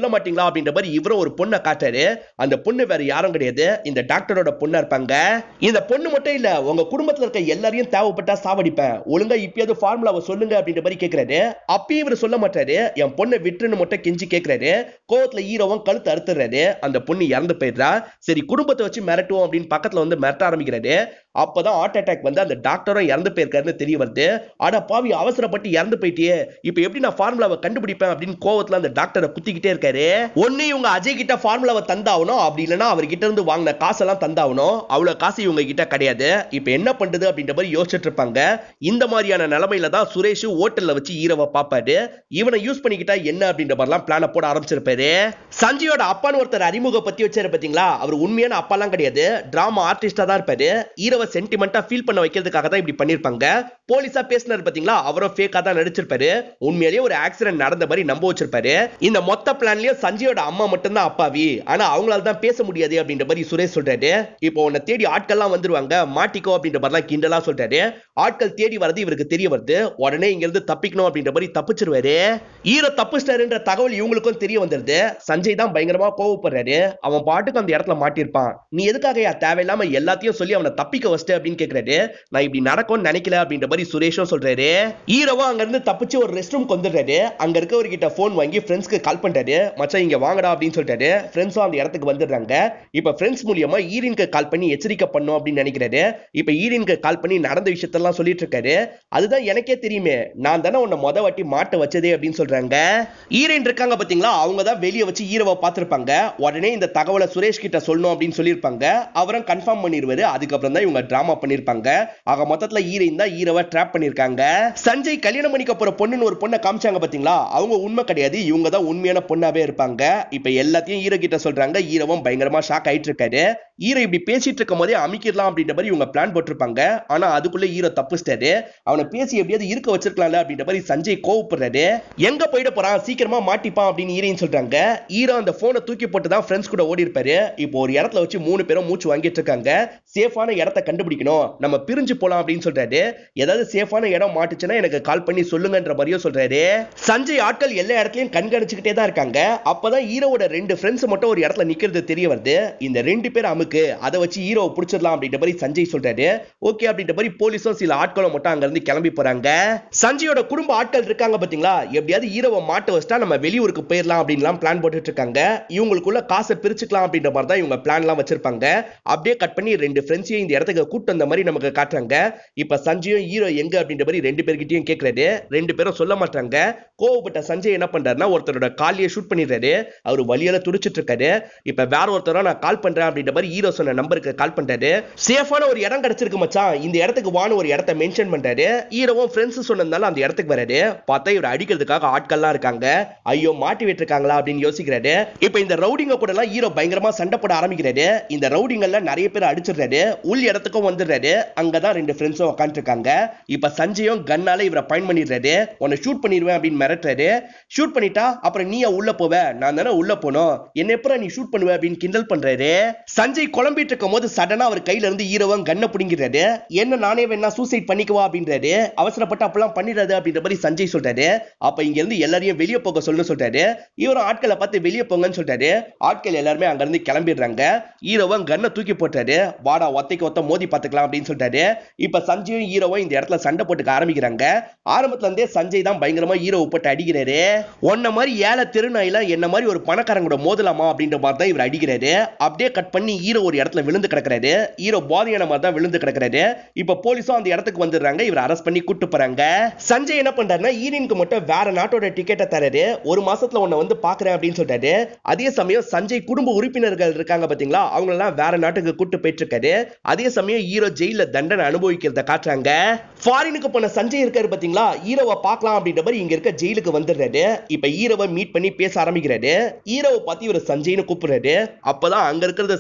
பாத்தீங்களா அப்படின்ற மாதிரி இவரும் ஒரு பொண்ணை காட்டாரு அந்த பொண்ணு வேற யாரும் கிடையாது இந்த டாக்டரோட பொண்ணா இருப்பாங்க இந்த பொண்ணு மட்டும் இல்ல உங்க குடும்பத்துல இருக்க எல்லாரையும் தேவைப்பட்டா சாவடிப்பேன் ஒழுங்கா இப்பயாவது ஃபார்முலாவை சொல்லுங்க அப்படின்ற மாதிரி கேக்குறாரு அப்பயும் இவர் சொல்ல மாட்டாரு என் பொண்ணை விட்டுன்னு மட்டும் கெஞ்சி கேக்குறாரு கோவத்துல ஈரவும் கழுத்து அறுத்துறாரு அந்த பொண்ணு இறந்து போயிடுறா சரி குடும்பத்தை வச்சு மிரட்டுவோம் அப்படின்னு பக்கத்துல வந்து மிரட்ட ஆரம்பிக்கிறாரு அப்பதான் ஹார்ட் அட்டாக் வந்து அந்த டாக்டரும் இறந்து போயிருக்காருன்னு தெரிய வருது ஆனா பாவி அவசரப்பட்டு இறந்து போயிட்டியே இப்போ எப்படி நான் ஃபார்முலாவை கண்டுபிடிப்பேன் அப்படின்னு கோவத்துல அந்த டாக்டரை குத்திக்கிட்டே இருக்காரு ஒண்ணு இவங்க அஜய் கிட்ட ஃபார்முலாவை தந்தாகணும் அப்படி இல்லைன்னா அவர்கிட்ட இருந்து வாங்கின காசெல்லாம் தந்தாகணும் அவ்வளவு காசு இவங்க கிட்ட கிடையாது இப்போ என்ன பண்றது அப்படின்ற மாதிரி யோசிச்சுட்டு இருப்பாங்க இந்த மாதிரியான நிலைமையில தான் சுரேஷ் ஹோட்டல்ல வச்சு ஈரவை பாப்பாரு இவனை யூஸ் பண்ணிக்கிட்டா என்ன அப்படின்ற மாதிரிலாம் பிளான போட ஆரம்பிச்சிருப்பாரு சஞ்சயோட அப்பான்னு ஒருத்தர் அறிமுகப்படுத்தி வச்சாரு பாத்தீங்களா அவர் உண்மையான அப்பாலாம் கிடையாது டிராமா ஆர்டிஸ்டா தான் இருப்பாரு ஈரவை சென்டிமெண்டா ஃபீல் பண்ண வைக்கிறதுக்காக தான் இப்படி பண்ணிருப்பாங்க போலீஸா பேசினார் பாத்தீங்களா அவரும் ஃபேக்கா தான் நடிச்சிருப்பாரு உண்மையிலேயே ஒரு ஆக்சிடென்ட் நடந்த மாதிரி நம்ப வச்சிருப்பாரு இந்த மொத்த பிளான்லயும் சஞ்சயோட அம்மா மட்டும்தான் அப்பாவி ஆனா அவங்களால தான் பேச முடியாது அப்படின்ற மாதிரி சுரேஷ் சொல்றாரு இப்போ உன்னை தேடி ஆட்கள்லாம் வந்துருவாங்க மாட்டிக்கோ அப்படின்ற மாதிரிலாம் கிண்டலா சொல்றாரு ஆட்கள் தேடி வரது இவருக்கு தெரிய வருது உடனே இங்க இருந்து தப்பிக்கணும் அப்படின்ற மாதிரி தப்பிச்சிருவாரு ஈரோ தப்பிச்சிட்டாருன்ற தகவல் இவங்களுக்கும் தெரிய வந்துருது சஞ்சய் தான் பயங்கரமா கோவப்படுறாரு அவன் பாட்டுக்கு அந்த இடத்துல மாட்டிருப்பான் நீ எதுக்காக தேவையில்லாம எல்லாத்தையும் சொல்லி அவனை தப்பிக்க வச்சிட்ட அப்படின்னு கேக்குறாரு நான் இப்படி நடக்கும்னு நினைக்கல அப்படின்ற மாதிரி சுரேஷும் சொல்றாரு ஈரோவும் அங்க இருந்து தப்பிச்சு ஒரு ரெஸ்ட் ரூம் வந்துடுறாரு அங்க இருக்கவர்கிட்ட போன் வாங்கி ஃப்ரெண்ட்ஸ்க்கு கால் பண்றாரு மச்சான் இங்க வாங்கடா அப்படின்னு சொல்லிட்டாரு ஃப்ரெண்ட்ஸும் அந்த இடத்துக்கு வந்துடுறாங்க இப்ப ஃப்ரெண்ட்ஸ் மூலியமா ஈரின்க்கு கால் பண்ணி எச்சரிக்கை பண்ணும் அப்படின்னு நினைக்கிறாரு இப்ப ஈரின்க்கு கால் பண்ணி நடந்த விஷயத்தெல்லாம் சொல்லிட்டு இருக்காரு அதுதான் எனக்கே தெரியுமே நான் தானே உன்னை மொத வாட்டி மாட்ட வச்சதே அப்படின்னு சொல்றாங்க ஈரன் இருக்காங்க பாத்தீங்களா அவங்க தான் வெளியே வச்சு ஈரவை பார்த்திருப்பாங்க உடனே இந்த தகவலை சுரேஷ் கிட்ட சொல்லணும் அப்படின்னு சொல்லியிருப்பாங்க அவரும் கன்ஃபார்ம் பண்ணிடுவாரு அதுக்கப்புறம் தான் இவங்க டிராமா பண்ணிருப்பாங்க ஆக மொத்தத்துல ஈரன் தான் ஈரவை ட்ராப் பண்ணிருக்காங்க சஞ்சய் கல்யாணம் பண்ணிக்க போற பொண்ணுன்னு ஒரு பொண்ணை காமிச்சாங்க பாத்தீங்களா அவங்க உண்மை கிடையாது இவங்க தான் உண்மையான பொண்ணாவே இருப்பாங்க இப்ப எல்லாத்தையும் ஈர கிட்ட சொல்றாங்க ஈரவும் பயங்கரமா ஷாக் ஆயிட்டு இருக்காரு ஈர இப்படி பேசிட்டு இருக்கும் போதே அமைக்கிடலாம் அப்படின்ற மாதிரி இவங்க பிளான் போட்டிருப்பாங்க ஆனா அதுக்குள்ள ஈரோ தப்பிச்சிட்டாரு அவனை பேசி எப்படியாவது இருக்க வச்சிருக்கலாம்ல அப்படின்ற மாதிரி சஞ்சய் கோவப்படுறாரு எங்க போயிட போறான் சீக்கிரமா மாட்டிப்பான் அப்படின்னு ஈரன் சொல்றாங்க ஈரோ அந்த போனை தூக்கி போட்டு தான் ஃப்ரெண்ட்ஸ் கூட ஓடி இருப்பாரு இப்போ ஒரு இடத்துல வச்சு மூணு பேரும் மூச்சு வாங்கிட்டு இருக்காங்க சேஃபான இடத்த கண்டுபிடிக்கணும் நம்ம பிரிஞ்சு போலாம் அப்படின்னு சொல்றாரு ஏதாவது சேஃபான இடம் மாட்டுச்சுன்னா எனக்கு கால் பண்ணி சொல்லுங்கன்ற மாதிரியும் சொல்றாரு சஞ்சய் ஆட்கள் எல்லா இடத்துலயும் கண்காணிச்சுக்கிட்டே தான் இருக்காங்க அப்பதான் ஹீரோவோட ரெண்டு ஃப்ரெண்ட்ஸ் மட்டும் ஒரு இடத்துல நிக்கிறது தெரிய வருது இந்த ரெண்டு பேர் அமுக்கு அதை வச்சு ஹீரோவை பிடிச்சிடலாம் அப்படின்ற மாதிரி சஞ்சய் சொல்றாரு ஓகே அப்படின்ற மாதிரி போலீஸும் சில ஆட்களும் மட்டும் அங்க இருந்து கிளம்பி போறாங்க சஞ்சயோட குடும்ப ஆட்கள் இருக்காங்க பாத்தீங்களா எப்படியாவது ஹீரோவை மாட்ட வச்சுட்டா நம்ம வெளியூருக்கு போயிடலாம் அப்படின்லாம் பிளான் போட்டுட்டு இருக்காங்க இவங்களுக்குள்ள காசை பிரிச்சுக்கலாம் அப்படின்ற மாதிரி தான் இவங்க பிளான்லாம் வச்சிருப்பாங்க அப்படியே கட் பண்ணி ரெண்டு ஃப்ரெண்ட்ஸையும் இந்த இடத்துக்கு கூட்டு வந்த மாதிரி நமக்கு காட்டுறாங்க இப்ப சஞ்சயும் ஹீரோ எங்க அப்படின்ற மாதிரி ரெண்டு பேர்கிட்டயும் கேட்கறாரு ரெண்டு பேரும் சொல்ல மாட்டாங்க கோவப்பட்ட சஞ்சய் என்ன பண்றாருன்னா ஒருத்தரோட காலியை ஷூட் பண்ணிடுறாரு அவர் வழியால துடிச்சிட்டு இருக்காரு இப்ப வேற ஒருத்தரா நான் கால் பண்றேன் அப்படின்ற மாதிரி ஹீரோ சொன்ன நம்பருக்கு கால் பண்றாரு சேஃபான ஒரு இடம் கிடைச்சிருக்கு மச்சான் இந்த இடத்துக்கு வான்னு ஒரு இடத்த மென்ஷன் பண்றாரு ஹீரோவும் ஃப்ரெண்ட்ஸ் சொன்னதுனால அந்த இடத்துக்கு வராரு பார்த்தா இவர் அடிக்கிறதுக்காக ஆட்கள்லாம் இருக்காங்க ஐயோ மாட்டி விட்டுருக்காங்களா அப்படின்னு யோசிக்கிறாரு இப்ப இந்த ரவுடிங்க கூட எல்லாம் ஹீரோ பயங்கரமா சண்டை போட ஆரம்பிக்கிறாரு இந்த ரவுடிங்கல்ல நிறைய பேர் அடிச்சிடுறாரு உள் இடத்துக்கும் வந்துடுறாரு அங்கதான் ரெண்டு ஃப்ரெண்ட்ஸும் உட்காந்துருக்காங்க இப்ப சஞ்சயும் கன்னால இவரை பயன் பண்ணிடுறாரு உன்னை ஷூட் பண்ணிடுவேன் அப்படின்னு மிரட்டுறாரு ஷூட் பண்ணிட்டா அப்புறம் நீ உள்ள போவ நான் தானே உள்ள போனோம் என்ன எப்பறம் நீ ஷூட் பண்ணுவ அப்படின்னு கிண்டல் பண்றாரு சஞ்சய் குழம்பிட்டு இருக்கும் போது சடனா அவர் கையில இருந்து ஈரவன் கண்ணை பிடிங்கிறாரு என்ன நானே வேணா சூசைட் பண்ணிக்குவா அப்படின்றாரு அவசரப்பட்டு அப்பெல்லாம் பண்ணிடாது அப்படின்ற மாதிரி சஞ்சய் சொல்றாரு அப்ப இங்க இருந்து எல்லாரையும் வெளியே போக சொல்லணும்னு சொல்றாரு இவரும் ஆட்களை பார்த்து வெளியே போங்கன்னு சொல்றாரு ஆட்கள் எல்லாருமே அங்க இருந்து கிளம்பிடுறாங்க ஹீரோவன் கண்ணை தூக்கி போட்டாரு வாடா ஒத்தைக்கு ஒத்த மோதி பார்த்துக்கலாம் அப்படின்னு சொல்றாரு இப்ப சஞ்சயும் ஹீரோவும் இந்த இடத்துல சண்டை போட்டுக்க ஆரம்பிக்கிறாங்க ஆரம்பத்துல இருந்தே சஞ்சய் தான் பயங்கரமா ஹீரோவை போட்டு அடிக்கிறாரு உன்ன மாதிரி ஏழை திருநாயில என்ன மாதிரி ஒரு பணக்காரங்களோட மோதலாமா அப்படின்ற மாதிரி தான் இவர் அடிக்கிறாரு அப்படியே கட் பண்ணி ஹீரோ ஒரு இடத்துல விழுந்து கிடக்குறாரு ஹீரோ போதையான மாதிரி தான் விழுந்து கிடக்குறாரு இப்ப போலீஸும் அந்த இடத்துக்கு வந்துடுறாங்க இவர் அரெஸ்ட் பண்ணி கூட்டு போறாங்க சஞ்சய் என்ன பண்றாருன்னா ஈரனுக்கு மட்டும் வேற நாட்டோட டிக்கெட்டை தராரு ஒரு மாசத்துல உன்னை வந்து பாக்குறேன் அப்படின்னு சொல்றாரு அதே சமயம் சஞ்சய் குடும்ப உறுப்பினர்கள் இருக்காங்க பாத்தீங்களா அவங்க எல்லாம் வேற நாட்டுக்கு கூட்டு போயிட்டு இருக்காரு அதே சமயம் ஹீரோ ஜெயில தண்டனை அனுபவிக்கிறத காட்டுறாங்க ஃபாரினுக்கு போன சஞ்சய் இருக்காரு பாத்தீங்களா ஹீரோவை பார்க்கலாம் அப்படின்ற மாதிரி இங்க இருக்க ஜெயிலுக்கு வந்துடுறாரு இப்ப ஹீரோவை மீட் பண்ணி பேச ஆரம்பிக்கிறாரு ஹீரோவை பார்த்து இவர் சஞ்சய்னு கூப்பிடுறாரு அப்பதான் அங்க இருக்கிறது சஞ்சய்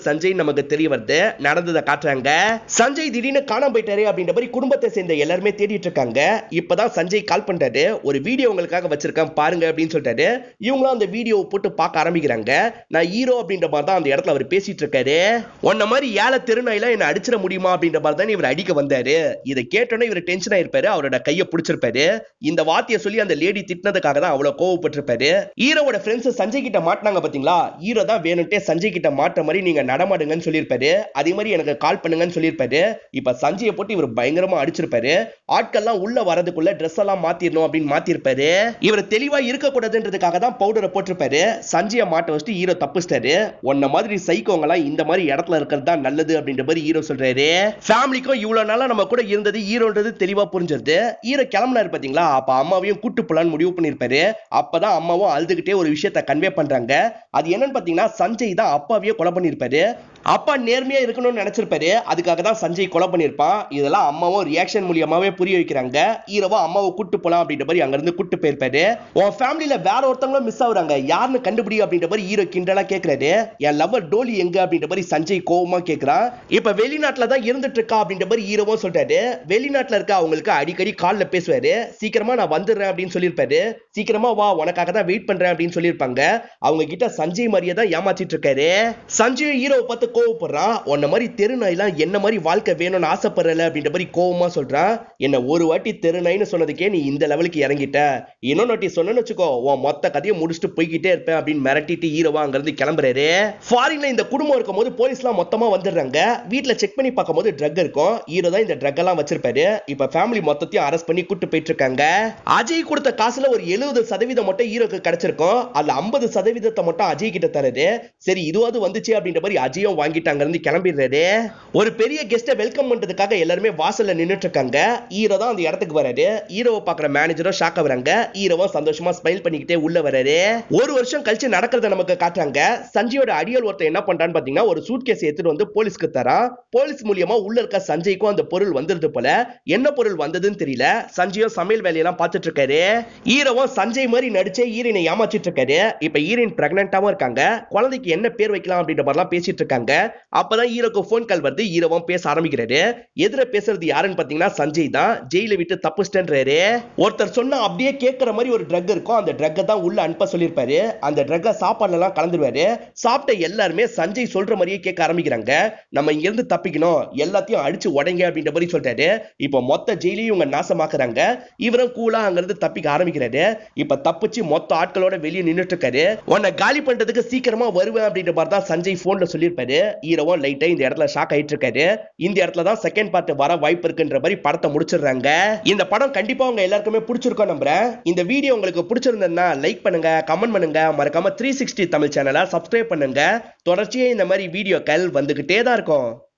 நமக்கு தெரிய வருது நடந்ததை காட்டுறாங்க சஞ்சய் திடீர்னு காணாம போயிட்டாரு அப்படின்ற மாதிரி குடும்பத்தை சேர்ந்த எல்லாருமே தேடிட்டு இருக்காங்க இப்பதான் சஞ்சய் கால் பண்றாரு ஒரு வீடியோ உங்களுக்காக வச்சிருக்கேன் பாருங்க அப்படின்னு சொல்லிட்டாரு இவங்களும் அந்த வீடியோவை போட்டு பார்க்க ஆரம்பிக்கிறாங்க நான் ஹீரோ அப்படின்ற மாதிரி தான் அந்த இடத்துல அவர் பேசிட்டு இருக்காரு உன்ன மாதிரி ஏழை தெருநாயில என்ன அடிச்சிட முடியுமா அப்படின்ற மாதிரி தான் இவர் அடிக்க வந்தாரு இதை கேட்டோன்னே இவர் டென்ஷன் ஆயிருப்பாரு அவரோட கையை பிடிச்சிருப்பாரு இந்த வார்த்தையை சொல்லி அந்த லேடி திட்டினதுக்காக தான் அவ்வளவு கோவப்பட்டிருப்பாரு ஹீரோவோட ஃப்ரெண்ட்ஸ் சஞ்சய் கிட்ட மாட்டினாங்க பாத்தீங்களா ஹீரோ தான் வேணும்ட்டே சஞ்சய் கிட்ட மாற்ற மாதிரி நீங்க நடமாடுங்கன்னு சொல்லியிருப்பாரு அதே மாதிரி எனக்கு கால் பண்ணுங்கன்னு சொல்லியிருப்பாரு இப்ப சஞ்சயை போட்டு இவர் பயங்கரமா அடிச்சிருப்பாரு ஆட்கள்லாம் உள்ள வரதுக்குள்ள ட்ரெஸ் எல்லாம் மாத்திரணும் அப்படின்னு மாத்திருப்பாரு இவர் தெளிவா இருக்க கூடாதுன்றதுக்காக தான் பவுடரை போட்டிருப்பாரு சஞ்சய மாட்ட வச்சுட்டு ஹீரோ தப்பிச்சிட்டாரு உன்ன மாதிரி சைக்கோங்க எல்லாம் இந்த மாதிரி இடத்துல இருக்கிறது தான் நல்லது அப்படின்ற மாதிரி ஹீரோ சொல்றாரு ஃபேமிலிக்கும் இவ்வளவு நாளா நம்ம கூட இருந்தது ஹீரோன்றது தெளிவா புரிஞ்சிருது ஹீரோ கிளம்புனாரு பாத்தீங்களா அப்ப அம்மாவையும் கூட்டு போலான்னு முடிவு பண்ணிருப்பாரு அப்பதான் அம்மாவும் அழுதுகிட்டே ஒரு விஷயத்த கன்வே பண்றாங்க அது என்னன்னு பாத்தீங்கன்னா சஞ்சய் தான் அப்பாவையே கொலை பண்ணிருப்பாரு அப்பா நேர்மையா இருக்கணும்னு நினைச்சிருப்பாரு அதுக்காக தான் சஞ்சய் கொலை பண்ணிருப்பான் இதெல்லாம் அம்மாவும் ரியாக்ஷன் மூலியமாவே புரிய வைக்கிறாங்க ஹீரோவா அம்மாவை கூட்டு போலாம் அப்படின்ற மாதிரி அங்க இருந்து கூட்டு போயிருப்பாரு உன் ஃபேமிலியில வேற ஒருத்தவங்களும் மிஸ் ஆகுறாங்க யாருன்னு கண்டுபிடி அப்படின்ற மாதிரி ஹீரோ கிண்டலா கேக்குறாரு என் லவர் டோலி எங்க அப்படின்ற மாதிரி சஞ்சய் கோவமா கேக்குறான் இப்ப வெளிநாட்டுல தான் இருந்துட்டு இருக்கா அப்படின்ற மாதிரி ஹீரோவும் சொல்றாரு வெளிநாட்டுல இருக்க அவங்களுக்கு அடிக்கடி கால்ல பேசுவாரு சீக்கிரமா நான் வந்துடுறேன் அப்படின்னு சொல்லியிருப்பாரு சீக்கிரமா வா உனக்காக தான் வெயிட் பண்றேன் அப்படின்னு சொல்லியிருப்பாங்க அவங்க கிட்ட சஞ்சய் மாதிரியே தான் ஏமாத்திட்டு இருக்காரு சஞ்சய் ஹீரோவை பார்த்து கோவப்படுறான் உன்ன மாதிரி தெருநாயெல்லாம் என்ன மாதிரி வாழ்க்கை வேணும்னு ஆசைப்படுறல அப்படின்ற மாதிரி கோவமா சொல்றான் என்ன ஒரு வாட்டி தெருநாய்னு சொன்னதுக்கே நீ இந்த லெவலுக்கு இறங்கிட்ட இன்னொன்னு வாட்டி சொன்னேன்னு வச்சுக்கோ உன் மொத்த கதையை முடிச்சுட்டு போய்கிட்டே இருப்பேன் அப்படின்னு மிரட்டிட்டு ஹீரோவா அங்க இருந்து கிளம்புறாரு ஃபாரின்ல இந்த குடும்பம் இருக்கும் போது போலீஸ்லாம் மொத்தமா வந்துடுறாங்க வீட்டுல செக் பண்ணி பார்க்கும்போது ட்ரக் இருக்கும் ஹீரோ தான் இந்த ட்ரக் எல்லாம் வச்சிருப்பாரு இப்ப ஃபேமிலி மொத்தத்தையும் அரெஸ்ட் பண்ணி கூட்டு போயிட்டு இருக்காங்க அஜய் கொடுத்த காசுல ஒரு எழுபது சதவீதம் மட்டும் ஹீரோக்கு கிடைச்சிருக்கும் அதுல ஐம்பது சதவீதத்தை மட்டும் அஜய் கிட்ட தருது சரி இதுவாது வந்துச்சு அப்படின்ற மாதிரி அஜயும் வாங்கிட்டு அங்க இருந்து கிளம்பிடுறாரு ஒரு பெரிய கெஸ்ட வெல்கம் பண்றதுக்காக எல்லாருமே வாசல்ல நின்னுட்டு இருக்காங்க ஹீரோ தான் அந்த இடத்துக்கு வராரு ஹீரோவை பாக்குற மேனேஜரும் ஷாக் ஆகுறாங்க ஹீரோவும் சந்தோஷமா ஸ்மைல் பண்ணிக்கிட்டே உள்ள வராரு ஒரு வருஷம் கழிச்சு நடக்கிறத நமக்கு காட்டுறாங்க சஞ்சயோட அடியல் ஒருத்தன் என்ன பண்றான்னு பாத்தீங்கன்னா ஒரு சூட் கேஸ் எடுத்துட்டு வந்து போலீஸ்க்கு தரான் போலீஸ் மூலியமா உள்ள இருக்க சஞ்சய்க்கும் அந்த பொருள் வந்துருது போல என்ன பொருள் வந்ததுன்னு தெரியல சஞ்சயும் சமையல் வேலையெல்லாம் பார்த்துட்டு இருக்காரு ஹீரோவும் சஞ்சய் மாதிரி நடிச்சே ஹீரோனை ஏமாச்சிட்டு இருக்காரு இப்ப ஹீரோயின் பிரெக்னென்ட்டாவும் இருக்காங்க குழந்தைக்கு என்ன பேர் வைக்கலாம் அப்படின்ற மாதிரிலாம் பேசிட்டு இருக்காங்க அப்பதான் ஹீரோக்கு ஃபோன் கால் வருது ஹீரோவும் பேச ஆரம்பிக்கிறாரு எதிர பேசுறது யாருன்னு பாத்தீங்கன்னா சஞ்சய் தான் ஜெயில விட்டு தப்பிச்சிட்டேன்றாரு ஒருத்தர் சொன்னா அப்படியே கேட்கிற மாதிரி ஒரு ட்ரக் இருக்கும் அந்த ட்ரக்கை தான் உள்ள அனுப்ப சொல்லியிருப்பாரு அந்த ட்ரக்கை சாப்பாடுல எல்லாம் கலந்துருவாரு சாப்பிட்ட எல்லாருமே சஞ்சய் சொல்ற மாதிரியே கேட்க ஆரம்பிக்கிறாங்க நம்ம இங்க இருந்து தப்பிக்கணும் எல்லாத்தையும் அடிச்சு உடைங்க அப்படின்ற மாதிரி சொல்றாரு இப்போ மொத்த ஜெயிலையும் இவங்க நாசமாக்குறாங்க இவரும் கூலா அங்க இருந்து தப்பிக்க ஆரம்பிக்கிறாரு இப்ப தப்பிச்சு மொத்த ஆட்களோட வெளியே நின்னுட்டு இருக்காரு உன்னை காலி பண்றதுக்கு சீக்கிரமா வருவேன் அப்படின்ற மாதிரி தான் சஞ்சய் போன்ல சொல்லியிருப்பாரு ஹீரோவும் லைட்டா இந்த இடத்துல ஷாக் ஆயிட்டு இருக்காரு இந்த இடத்துல தான் செகண்ட் பார்ட் வர வாய்ப்பு இருக்குன்ற மாதிரி படத்தை முடிச்சிடுறாங்க இந்த படம் கண்டிப்பா உங்க எல்லாருக்குமே பிடிச்சிருக்கும் நம்புறேன் இந்த வீடியோ உங்களுக்கு பிடிச்சிருந்ததுன்னா லைக் பண்ணுங்க கமெண்ட் பண்ணுங்க மறக்காம த்ரீ சிக்ஸ்டி தமிழ் சேனலை சப்ஸ்கிரைப் பண்ணுங்க தொடர்ச்சியா இந்த மாதிரி வீடியோக்கள் வந்துகிட்டே தான் இருக்கும்